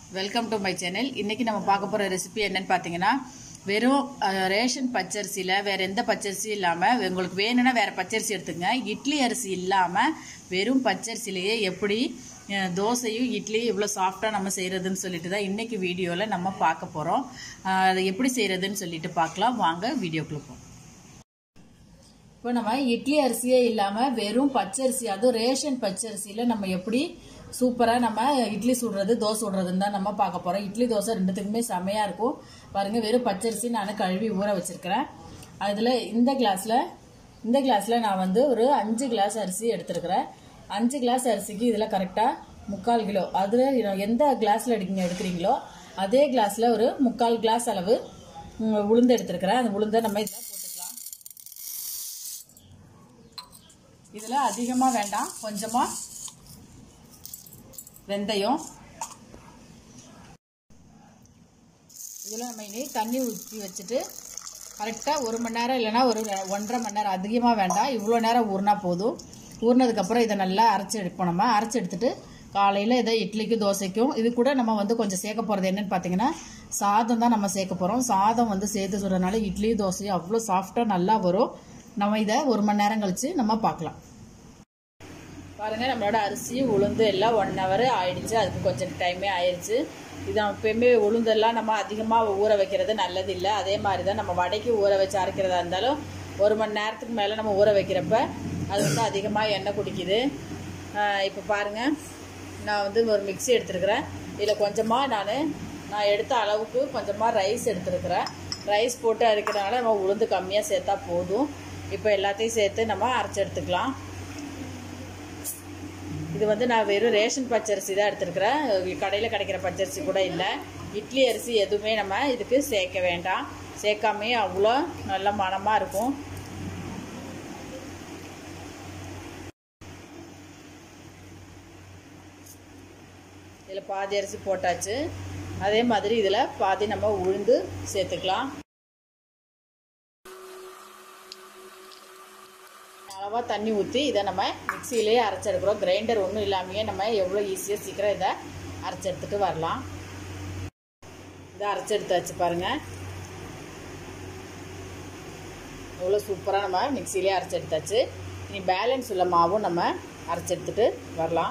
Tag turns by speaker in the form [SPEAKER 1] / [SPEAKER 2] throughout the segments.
[SPEAKER 1] welcome to my channel இன்னைக்கு நம்ம பார்க்க போகிற ரெசிபி என்னன்னு பார்த்தீங்கன்னா வெறும் அஹ், ரேஷன் பச்சரிசியில் வேற எந்த பச்சரிசியும் இல்லாமல் உங்களுக்கு வேணும்னா வேற பச்சரிசி எடுத்துங்க இட்லி அரிசி இல்லாமல் வெறும் பச்சரிசிலேயே எப்படி அஹ், தோசையும் இட்லியும் இவ்வளோ சாஃப்டாக நம்ம செய்கிறதுன்னு சொல்லிட்டு தான் இன்னைக்கு வீடியோவில் நம்ம பார்க்க போகிறோம் அதை எப்படி செய்கிறதுன்னு சொல்லிட்டு பார்க்கலாம் வாங்க வீடியோக்குள்ள போவோம் இப்போ நம்ம இட்லி அரிசியே இல்லாமல் வெறும் பச்சரிசி அதுவும் ரேஷன் பச்சரிசியில் நம்ம எப்படி சூப்பராக நம்ம இட்லி சுடுறது தோசை சுடுறதுன்னு தான் நம்ம பார்க்க போகிறோம் இட்லி தோசை ரெண்டுத்துக்குமே செமையாக இருக்கும் பாருங்கள் வெறும் பச்சரிசி நான் கழுவி ஊற வச்சிருக்கிறேன் அதில் இந்த கிளாஸில் இந்த கிளாஸில் நான் வந்து ஒரு அஞ்சு கிளாஸ் அரிசி எடுத்திருக்கிறேன் அஞ்சு கிளாஸ் அரிசிக்கு இதில் கரெக்டாக முக்கால் கிலோ அதில் எந்த கிளாஸில் எடுக்கீங்க எடுக்கிறீங்களோ அதே கிளாஸில் ஒரு முக்கால் கிளாஸ் அளவு ம், உளுந்து எடுத்திருக்கிறேன் அந்த உளுந்தை நம்ம இதில் போட்டுக்கலாம் இதில் அதிகமாக வேண்டாம் கொஞ்சமாக வெந்தயம் இதில் நம்ம இனி தண்ணி ஊற்றி வச்சுட்டு கரெக்டாக ஒரு மணி நேரம் இல்லைன்னா ஒரு ஒன்றரை மணி நேரம் அதிகமாக வேண்டாம் இவ்வளோ நேரம் ஊறினா போதும் ஊறினதுக்கப்புறம் இதை நல்லா அரைச்சி எடுப்போம் நம்ம அரைச்சி எடுத்துட்டு காலையில் இதை இட்லிக்கும் தோசைக்கும் இது கூட நம்ம வந்து கொஞ்சம் சேர்க்க போகிறது என்னன்னு பார்த்தீங்கன்னா சாதம் தான் நம்ம சேர்க்க போகிறோம் சாதம் வந்து சேர்த்து சொல்கிறதுனால இட்லி தோசையும் அவ்வளோ சாஃப்டாக நல்லா வரும் நம்ம இதை ஒரு மணி நேரம் கழித்து நம்ம பார்க்கலாம் பாருங்க நம்மளோட அரிசி உளுந்து எல்லாம் ஒன் ஹவர் ஆயிடுச்சு அதுக்கு கொஞ்சம் டைமே ஆயிடுச்சு இது எப்பயுமே உளுந்தெல்லாம் நம்ம அதிகமாக ஊற வைக்கிறது நல்லது இல்லை அதே மாதிரி தான் நம்ம வடைக்கு ஊற வச்சு அரைக்கிறதா இருந்தாலும் ஒரு மணி நேரத்துக்கு மேலே நம்ம ஊற வைக்கிறப்ப அது வந்து அதிகமாக எண்ணெய் குடிக்குது இப்போ பாருங்க நான் வந்து ஒரு மிக்ஸி எடுத்துருக்கிறேன் இதில் கொஞ்சமாக நான் நான் எடுத்த அளவுக்கு கொஞ்சமாக ரைஸ் எடுத்துருக்கிறேன் ரைஸ் போட்டு அரைக்கிறதுனால நம்ம உளுந்து கம்மியாக சேர்த்தா போதும் இப்போ எல்லாத்தையும் சேர்த்து நம்ம அரைச்சி எடுத்துக்கலாம் இது வந்து நான் வெறும் ரேஷன் பச்சரிசி தான் எடுத்துருக்கிறேன் கடையில் கிடைக்கிற பச்சரிசி கூட இல்லை இட்லி அரிசி எதுவுமே நம்ம இதுக்கு சேர்க்க வேண்டாம் சேர்க்காமே அவ்வளோ நல்ல மணமாக இருக்கும் இதில் பாதி அரிசி போட்டாச்சு அதே மாதிரி இதில் பாதி நம்ம உளுந்து சேர்த்துக்கலாம் அளவாக தண்ணி ஊற்றி இதை நம்ம மிக்சியிலேயே அரைச்செடுக்கிறோம் கிரைண்டர் ஒன்றும் இல்லாமையே நம்ம எவ்வளோ ஈஸியாக சீக்கிரம் இதை அரைச்செடுத்துட்டு வரலாம் இதை அரைச்செடுத்தாச்சு பாருங்கள் எவ்வளோ சூப்பராக நம்ம மிக்சியிலே அரைச்செடுத்தாச்சு இனி பேலன்ஸ் உள்ள மாவும் நம்ம அரைச்செடுத்துட்டு வரலாம்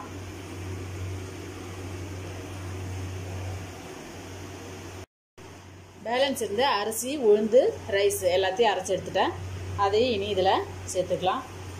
[SPEAKER 1] பேலன்ஸ் இருந்து அரிசி உளுந்து ரைஸ் எல்லாத்தையும் அரைச்சி எடுத்துட்டேன் அதையும் இனி இதில் சேர்த்துக்கலாம்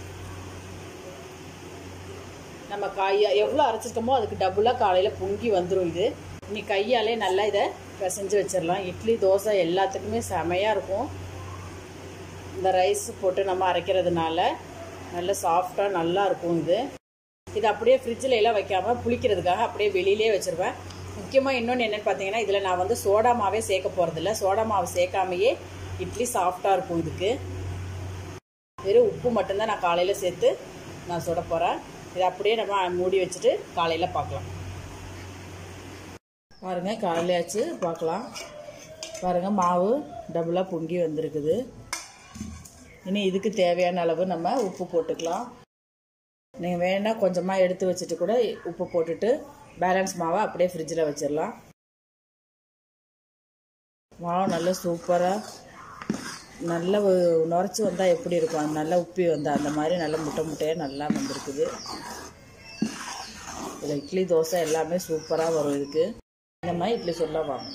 [SPEAKER 1] நம்ம காய எவ்வளோ அரைச்சிருக்கோமோ அதுக்கு டபுளாக காலையில் பொங்கி வந்துடும் இது இனி கையாலே நல்லா இதை பிசைஞ்சு வச்சிடலாம் இட்லி தோசை எல்லாத்துக்குமே செமையாக இருக்கும் இந்த ரைஸ் போட்டு நம்ம அரைக்கிறதுனால நல்ல சாஃப்டாக நல்லா இருக்கும் இது இது அப்படியே ஃப்ரிட்ஜில் எல்லாம் வைக்காமல் புளிக்கிறதுக்காக அப்படியே வெளியிலே வச்சுருவேன் முக்கியமாக இன்னொன்று என்னென்னு பார்த்தீங்கன்னா இதில் நான் வந்து சோடா மாவே சேர்க்க போகிறதில்ல சோடா மாவு சேர்க்காமையே இட்லி சாஃப்டாக இருக்கும் இதுக்கு வெறும் உப்பு மட்டும்தான் நான் காலையில் சேர்த்து நான் சுட போகிறேன் இதை அப்படியே நம்ம மூடி வச்சுட்டு காலையில் பார்க்கலாம் பாருங்கள் காலையாச்சு பார்க்கலாம் பாருங்கள் மாவு டபுளாக பொங்கி வந்திருக்குது இனி இதுக்கு தேவையான அளவு நம்ம உப்பு போட்டுக்கலாம் நீங்கள் வேணால் கொஞ்சமாக எடுத்து வச்சுட்டு கூட உப்பு போட்டுட்டு பேலன்ஸ் மாவை அப்படியே ஃப்ரிட்ஜில் வச்சிடலாம் மாவு நல்லா சூப்பராக நல்ல நுரைச்சி வந்தால் எப்படி இருக்கும் அது நல்லா உப்பி வந்தால் அந்த மாதிரி நல்ல முட்டை முட்டையாக நல்லா வந்திருக்குது இதில் இட்லி தோசை எல்லாமே சூப்பராக வரும் இதுக்கு இந்த மாதிரி இட்லி சொல்ல வாங்க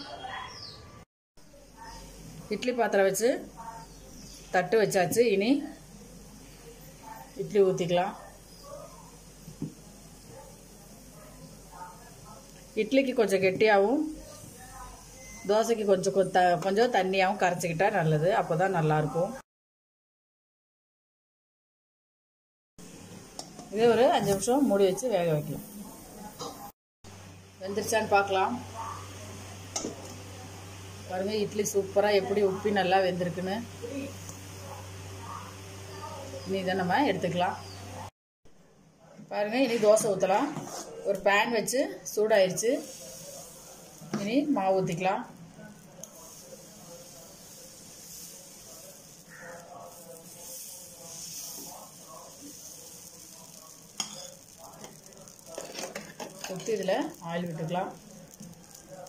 [SPEAKER 1] இட்லி பாத்திரம் வச்சு தட்டு வச்சாச்சு இனி இட்லி ஊற்றிக்கலாம் இட்லிக்கு கொஞ்சம் கெட்டியாகவும் தோசைக்கு கொஞ்சம் கொ- த கொஞ்சம் தண்ணியாகவும் கரைச்சிக்கிட்டா நல்லது அப்போ தான் நல்லாயிருக்கும் இதே ஒரு அஞ்சு நிமிஷம் மூடி வச்சு வேக வைக்கலாம் வெந்துருச்சான்னு பார்க்கலாம் பாருங்க இட்லி சூப்பராக எப்படி உப்பி நல்லா வெந்திருக்குன்னு இனி இதை நம்ம எடுத்துக்கலாம் பாருங்க இனி தோசை ஊற்றலாம் ஒரு பேன் வச்சு சூடாயிருச்சு இனி மாவு ஊற்றிக்கலாம் ஊற்றி இதில் ஆயில் விட்டுக்கலாம்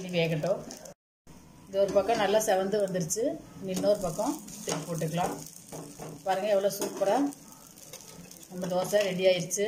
[SPEAKER 1] இட்லி வேகட்டும் இது ஒரு பக்கம் நல்லா செவந்து வந்துருச்சு இன்னொரு பக்கம் திருப்பி போட்டுக்கலாம் பாருங்கள் எவ்வளோ சூப்பராக நம்ம தோசை ரெடி ஆயிடுச்சு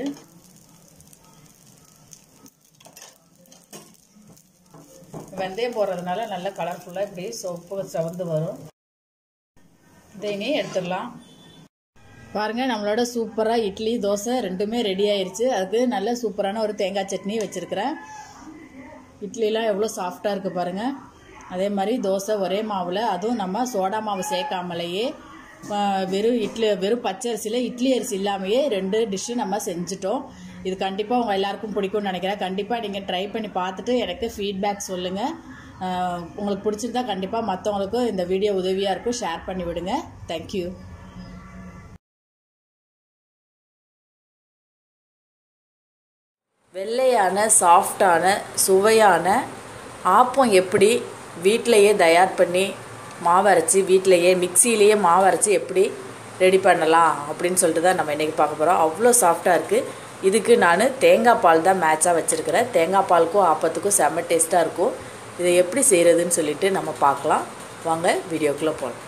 [SPEAKER 1] வெந்தயம் போடுறதுனால நல்லா கலர்ஃபுல்லாக இப்படி சொப்பு செவந்து வரும் இதை இனி எடுத்துடலாம் பாருங்கள் நம்மளோட சூப்பராக இட்லி தோசை ரெண்டுமே ரெடி ஆயிடுச்சு அதுக்கு நல்ல சூப்பரான ஒரு தேங்காய் சட்னி வச்சுருக்கிறேன் இட்லிலாம் எவ்வளோ சாஃப்டாக இருக்குது பாருங்கள் அதே மாதிரி தோசை ஒரே மாவில் அதுவும் நம்ம சோடா மாவு சேர்க்காமலேயே வெறும் இட்லி வெறும் பச்சை அரிசியில் இட்லி அரிசி இல்லாமையே ரெண்டு டிஷ்ஷு நம்ம செஞ்சுட்டோம் இது கண்டிப்பாக உங்கள் எல்லாருக்கும் பிடிக்கும்னு நினைக்கிறேன் கண்டிப்பாக நீங்கள் ட்ரை பண்ணி பார்த்துட்டு எனக்கு ஃபீட்பேக் சொல்லுங்கள் உங்களுக்கு பிடிச்சிருந்தா கண்டிப்பாக மற்றவங்களுக்கும் இந்த வீடியோ உதவியாக இருக்கும் ஷேர் பண்ணி விடுங்க தேங்க்யூ
[SPEAKER 2] வெள்ளையான சாஃப்டான சுவையான ஆப்பம் எப்படி வீட்டிலையே தயார் பண்ணி மாவு அரைச்சி வீட்டிலையே மிக்சியிலேயே மாவு அரைச்சி எப்படி ரெடி பண்ணலாம் அப்படின்னு சொல்லிட்டு தான் நம்ம இன்றைக்கி பார்க்க போகிறோம் அவ்வளோ சாஃப்டாக இருக்குது இதுக்கு நான் தேங்காய் பால் தான் மேட்சாக வச்சுருக்கிறேன் தேங்காய் பாலுக்கும் ஆப்பத்துக்கும் செம்ம டேஸ்ட்டாக இருக்கும் இதை எப்படி செய்கிறதுன்னு சொல்லிட்டு நம்ம பார்க்கலாம் வாங்க வீடியோக்குள்ளே போகலாம்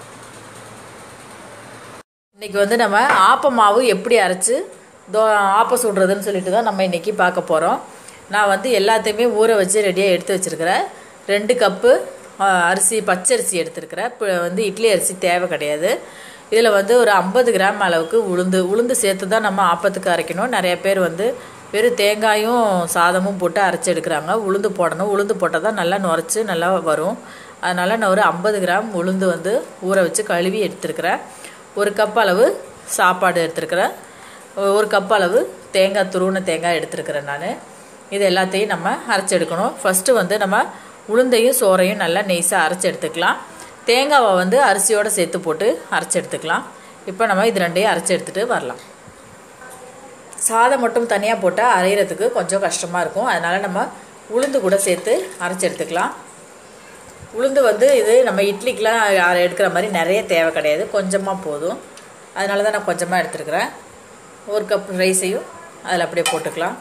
[SPEAKER 2] இன்றைக்கி வந்து நம்ம ஆப்ப மாவு எப்படி அரைச்சி தோ ஆப்பம் சுடுறதுன்னு சொல்லிட்டு தான் நம்ம இன்றைக்கி பார்க்க போகிறோம் நான் வந்து எல்லாத்தையுமே ஊற வச்சு ரெடியாக எடுத்து வச்சுருக்கிறேன் ரெண்டு கப்பு அரிசி பச்சரிசி எடுத்துருக்கிறேன் இப்போ வந்து இட்லி அரிசி தேவை கிடையாது இதில் வந்து ஒரு ஐம்பது கிராம் அளவுக்கு உளுந்து உளுந்து சேர்த்து தான் நம்ம ஆப்பத்துக்கு அரைக்கணும் நிறைய பேர் வந்து வெறும் தேங்காயும் சாதமும் போட்டு அரைச்சி எடுக்கிறாங்க உளுந்து போடணும் உளுந்து போட்டால் தான் நல்லா நுரைச்சி நல்லா வரும் அதனால் நான் ஒரு ஐம்பது கிராம் உளுந்து வந்து ஊற வச்சு கழுவி எடுத்துருக்கிறேன் ஒரு கப் அளவு சாப்பாடு எடுத்துருக்கிறேன் ஒரு கப் அளவு தேங்காய் துருவின தேங்காய் எடுத்துருக்கிறேன் நான் இது எல்லாத்தையும் நம்ம அரைச்சி எடுக்கணும் ஃபஸ்ட்டு வந்து நம்ம உளுந்தையும் சோறையும் நல்லா நெய்ஸாக அரைச்சி எடுத்துக்கலாம் தேங்காவை வந்து அரிசியோடு சேர்த்து போட்டு அரைச்சி எடுத்துக்கலாம் இப்போ நம்ம இது ரெண்டையும் அரைச்சி எடுத்துகிட்டு வரலாம் சாதம் மட்டும் தனியாக போட்டால் அரைகிறதுக்கு கொஞ்சம் கஷ்டமாக இருக்கும் அதனால் நம்ம உளுந்து கூட சேர்த்து அரைச்சி எடுத்துக்கலாம் உளுந்து வந்து இது நம்ம இட்லிக்கெலாம் எடுக்கிற மாதிரி நிறைய தேவை கிடையாது கொஞ்சமாக போதும் அதனால தான் நான் கொஞ்சமாக எடுத்துருக்குறேன் ஒரு கப் ரைஸையும் அதில் அப்படியே போட்டுக்கலாம்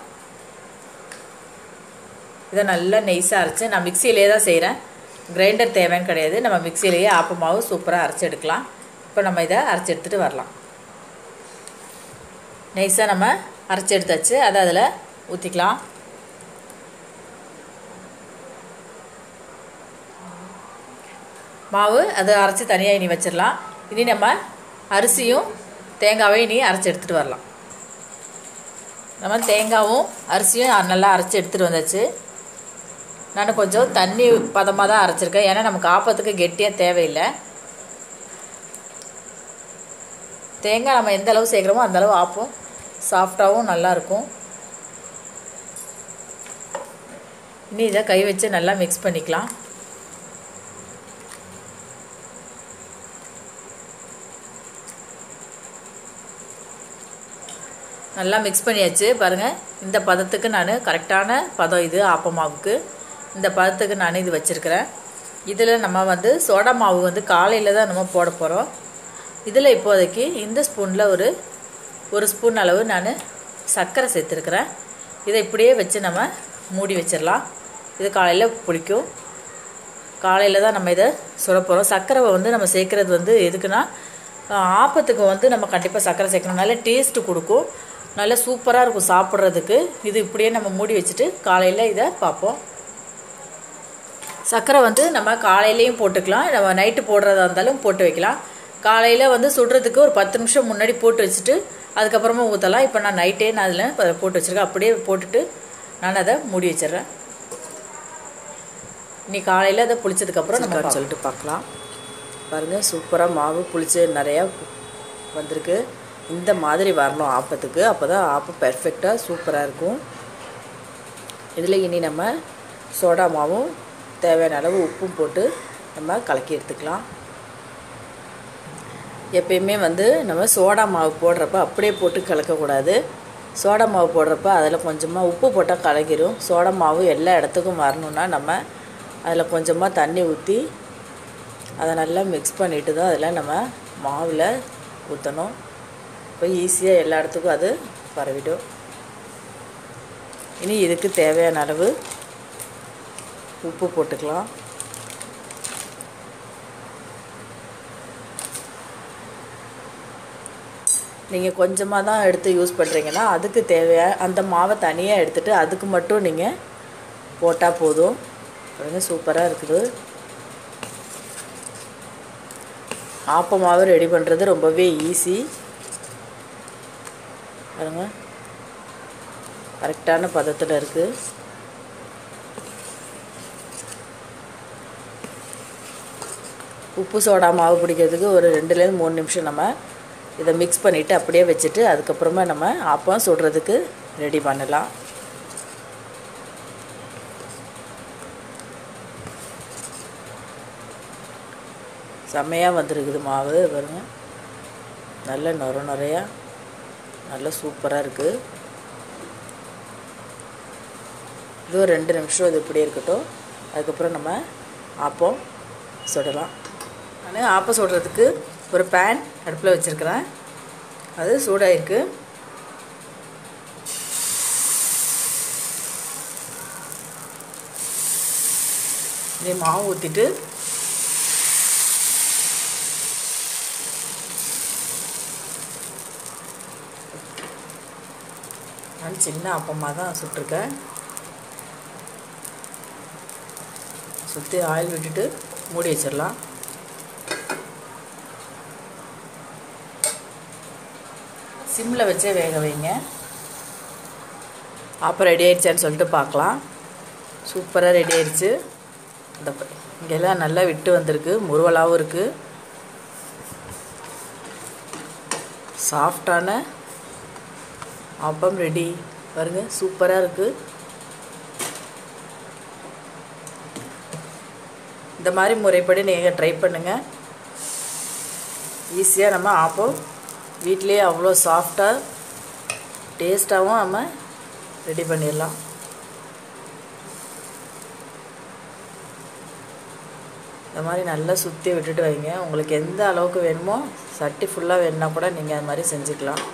[SPEAKER 2] இதை நல்லா நெய்ஸாக அரைச்சி நான் மிக்சியிலே தான் செய்கிறேன் கிரைண்டர் தேவைன்னு கிடையாது நம்ம மிக்சியிலேயே ஆப்பமாவு சூப்பராக அரைச்சி எடுக்கலாம் இப்போ நம்ம இதை அரைச்சி எடுத்துகிட்டு வரலாம் நைஸாக நம்ம அரைச்சி எடுத்தாச்சு அதை அதில் ஊற்றிக்கலாம் மாவு அதை அரைச்சி தனியாக இனி வச்சிடலாம் இனி நம்ம அரிசியும் தேங்காவையும் இனி அரைச்சி எடுத்துகிட்டு வரலாம் நம்ம தேங்காவும் அரிசியும் நல்லா அரைச்சி எடுத்துகிட்டு வந்தாச்சு நான் கொஞ்சம் தண்ணி பதமாக தான் அரைச்சிருக்கேன் ஏன்னா நமக்கு ஆப்பத்துக்கு கெட்டியாக தேவையில்லை தேங்காய் நம்ம எந்த அளவு சேர்க்குறோமோ அந்த அளவு ஆப்பம் சாஃப்டாகவும் நல்லாயிருக்கும் இனி இதை கை வச்சு நல்லா மிக்ஸ் பண்ணிக்கலாம் நல்லா மிக்ஸ் பண்ணியாச்சு பாருங்கள் இந்த பதத்துக்கு நான் கரெக்டான பதம் இது ஆப்பமாவுக்கு இந்த பதத்துக்கு நான் இது வச்சுருக்கிறேன் இதில் நம்ம வந்து சோடா மாவு வந்து காலையில் தான் நம்ம போட போகிறோம் இதில் இப்போதைக்கு இந்த ஸ்பூனில் ஒரு ஒரு ஸ்பூன் அளவு நான் சர்க்கரை சேர்த்துருக்குறேன் இதை இப்படியே வச்சு நம்ம மூடி வச்சிடலாம் இது காலையில் பிடிக்கும் காலையில் தான் நம்ம இதை சுட போகிறோம் சர்க்கரை வந்து நம்ம சேர்க்குறது வந்து எதுக்குன்னா ஆப்பத்துக்கு வந்து நம்ம கண்டிப்பாக சர்க்கரை சேர்க்கணும் நல்ல டேஸ்ட்டு கொடுக்கும் நல்லா சூப்பராக இருக்கும் சாப்பிட்றதுக்கு இது இப்படியே நம்ம மூடி வச்சுட்டு காலையில் இதை பார்ப்போம் சர்க்கரை வந்து நம்ம காலையிலையும் போட்டுக்கலாம் நம்ம நைட்டு போடுறதா இருந்தாலும் போட்டு வைக்கலாம் காலையில் வந்து சுடுறதுக்கு ஒரு பத்து நிமிஷம் முன்னாடி போட்டு வச்சுட்டு அதுக்கப்புறமா ஊற்றலாம் இப்போ நான் நைட்டே நான் அதில் போட்டு வச்சுருக்கேன் அப்படியே போட்டுட்டு நான் அதை மூடி வச்சிடுறேன் நீ காலையில் அதை புளிச்சதுக்கப்புறம் நம்ம சொல்லிட்டு பார்க்கலாம் பாருங்கள் சூப்பராக மாவு புளிச்சு நிறையா வந்திருக்கு இந்த மாதிரி வரணும் ஆப்பத்துக்கு அப்போ தான் ஆப்பம் பெர்ஃபெக்டாக சூப்பராக இருக்கும் இதில் இனி நம்ம சோடா மாவும் தேவையான அளவு உப்பும் போட்டு நம்ம கலக்கி எடுத்துக்கலாம் எப்பயுமே வந்து நம்ம சோடா மாவு போடுறப்ப அப்படியே போட்டு கலக்கக்கூடாது சோடா மாவு போடுறப்ப அதில் கொஞ்சமாக உப்பு போட்டால் கலக்கிடும் சோடா மாவு எல்லா இடத்துக்கும் வரணுன்னா நம்ம அதில் கொஞ்சமாக தண்ணி ஊற்றி அதை நல்லா மிக்ஸ் பண்ணிட்டு தான் அதில் நம்ம மாவில் ஊற்றணும் இப்போ ஈஸியாக எல்லா இடத்துக்கும் அது பரவிடும் இனி இதுக்கு தேவையான அளவு உப்பு போட்டுக்கலாம் நீங்கள் கொஞ்சமாக தான் எடுத்து யூஸ் பண்ணுறீங்கன்னா அதுக்கு தேவையான அந்த மாவை தனியாக எடுத்துகிட்டு அதுக்கு மட்டும் நீங்கள் போட்டால் போதும் பாருங்க சூப்பராக இருக்குது ஆப்ப மாவு ரெடி பண்ணுறது ரொம்பவே ஈஸி பாருங்க கரெக்டான பதத்தில் இருக்குது உப்பு சோடா மாவு பிடிக்கிறதுக்கு ஒரு ரெண்டுலேருந்து மூணு நிமிஷம் நம்ம இதை மிக்ஸ் பண்ணிவிட்டு அப்படியே வச்சுட்டு அதுக்கப்புறமா நம்ம ஆப்பம் சுடுறதுக்கு ரெடி பண்ணலாம் செம்மையாக வந்திருக்குது மாவு பாருங்க நல்ல நொர நொறையா நல்ல சூப்பராக இருக்குது இது ஒரு ரெண்டு நிமிஷம் இது இப்படியே இருக்கட்டும் அதுக்கப்புறம் நம்ம ஆப்பம் சுடலாம் நான் ஆப்பம் சுடுறதுக்கு ஒரு பேன் அடுப்பில் வச்சுருக்கிறேன் அது சூடாயிருக்கு இதே மாவு ஊற்றிட்டு நான் சின்ன அப்பமாக தான் சுட்டிருக்கேன் சுற்றி ஆயில் விட்டுட்டு மூடி வச்சிடலாம் சிம்மில் வச்சே வேக வைங்க ஆப்பம் ரெடி ஆயிடுச்சான்னு சொல்லிட்டு பார்க்கலாம் சூப்பராக ரெடி ஆயிடுச்சு இந்த ப- இங்கெல்லாம் நல்லா விட்டு வந்திருக்கு முருவலாகவும் இருக்குது சாஃப்டான ஆப்பம் ரெடி பாருங்க சூப்பராக இருக்குது இந்த மாதிரி முறைப்படி நீங்கள் ட்ரை பண்ணுங்கள் ஈஸியாக நம்ம ஆப்பம் வீட்டிலேயே அவ்வளோ சாஃப்டாக டேஸ்ட்டாகவும் நம்ம ரெடி பண்ணிடலாம் இந்த மாதிரி நல்லா சுற்றி விட்டுட்டு வைங்க உங்களுக்கு எந்த அளவுக்கு வேணுமோ சட்டி ஃபுல்லாக வேணுன்னா கூட நீங்கள் அது மாதிரி செஞ்சுக்கலாம்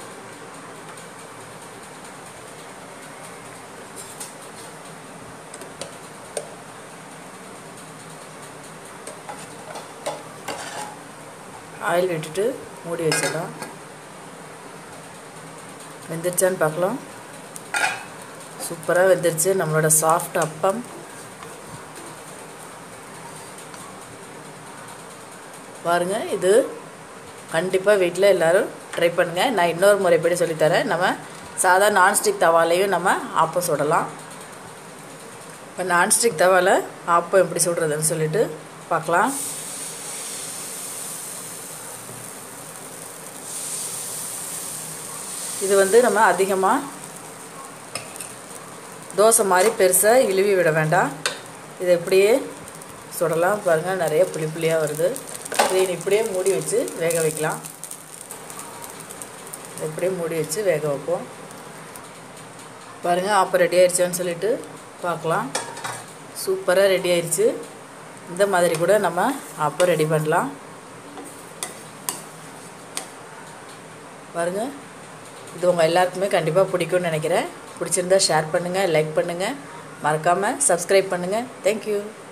[SPEAKER 2] ஆயில் விட்டுட்டு மூடி வச்சிடலாம் வெந்துருச்சான்னு பார்க்கலாம் சூப்பராக வெந்துருச்சு நம்மளோட சாஃப்ட் அப்பம் பாருங்க இது கண்டிப்பாக வீட்டில் எல்லோரும் ட்ரை பண்ணுங்கள் நான் இன்னொரு முறைப்படி சொல்லித்தரேன் நம்ம சாதா நான்ஸ்டிக் தவாலையும் நம்ம ஆப்பம் சுடலாம் இப்போ நான்ஸ்டிக் தவாவில் ஆப்பம் எப்படி சுடுறதுன்னு சொல்லிட்டு பார்க்கலாம் இது வந்து நம்ம அதிகமாக தோசை மாதிரி பெருசாக இழுவி விட வேண்டாம் இதை இப்படியே சுடலாம் பாருங்கள் நிறைய புளி புளியாக வருது இதை இப்படியே மூடி வச்சு வேக வைக்கலாம் இதை இப்படியே மூடி வச்சு வேக வைப்போம் பாருங்கள் ஆப்பம் ரெடி ஆயிடுச்சான்னு சொல்லிட்டு பார்க்கலாம் சூப்பராக ரெடி ஆயிடுச்சு இந்த மாதிரி கூட நம்ம ஆப்பம் ரெடி பண்ணலாம் பாருங்கள் இது உங்கள் எல்லாருக்குமே கண்டிப்பாக பிடிக்கும்னு நினைக்கிறேன் பிடிச்சிருந்தா ஷேர் பண்ணுங்கள் லைக் பண்ணுங்கள் மறக்காமல் சப்ஸ்கிரைப் பண்ணுங்கள் தேங்க்யூ